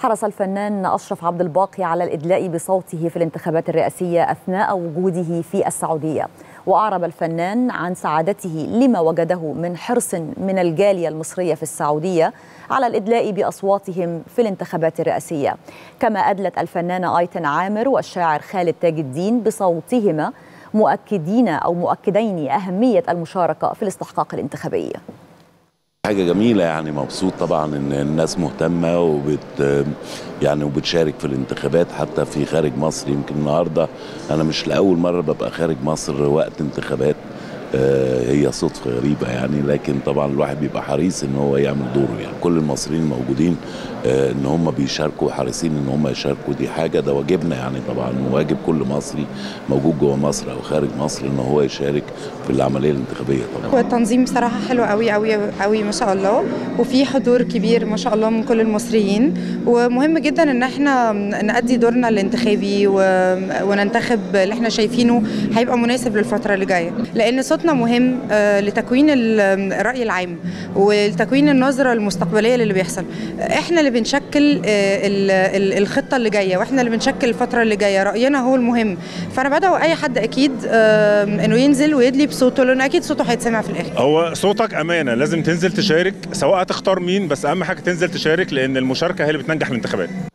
حرص الفنان أشرف عبد الباقي على الإدلاء بصوته في الانتخابات الرئاسية أثناء وجوده في السعودية وأعرب الفنان عن سعادته لما وجده من حرص من الجالية المصرية في السعودية على الإدلاء بأصواتهم في الانتخابات الرئاسية كما أدلت الفنانة آيتن عامر والشاعر خالد تاج الدين بصوتهما مؤكدين أو مؤكدين أهمية المشاركة في الاستحقاق الانتخابي حاجة جميلة يعني مبسوط طبعا ان الناس مهتمة وبت يعني وبتشارك في الانتخابات حتى في خارج مصر يمكن النهاردة انا مش لأول مرة ببقى خارج مصر وقت انتخابات هي صدفة غريبة يعني لكن طبعا الواحد بيبقى حريص ان هو يعمل دوره يعني كل المصريين الموجودين ان هم بيشاركوا حريصين ان هم يشاركوا دي حاجة ده واجبنا يعني طبعا واجب كل مصري موجود جوه مصر او خارج مصر ان هو يشارك في العملية الانتخابية طبعا هو التنظيم بصراحة حلو قوي قوي قوي ما شاء الله وفي حضور كبير ما شاء الله من كل المصريين ومهم جدا ان احنا نأدي دورنا الانتخابي وننتخب اللي احنا شايفينه هيبقى مناسب للفترة اللي جاية لان صوتنا مهم لتكوين الرأي العام ولتكوين النظرة المستقبلية للي بيحصل احنا اللي بنشكل الخطة اللي جاية واحنا اللي بنشكل الفترة اللي جاية رأينا هو المهم فأنا بدعو أي حد أكيد انه ينزل ويدلي بصوته لأنه أكيد صوته هيتسمع في الآخر هو صوتك أمانة لازم تنزل تشارك سواء هتختار مين بس أهم حاجة تنزل تشارك لأن المشاركة هي اللي بتنجح الانتخابات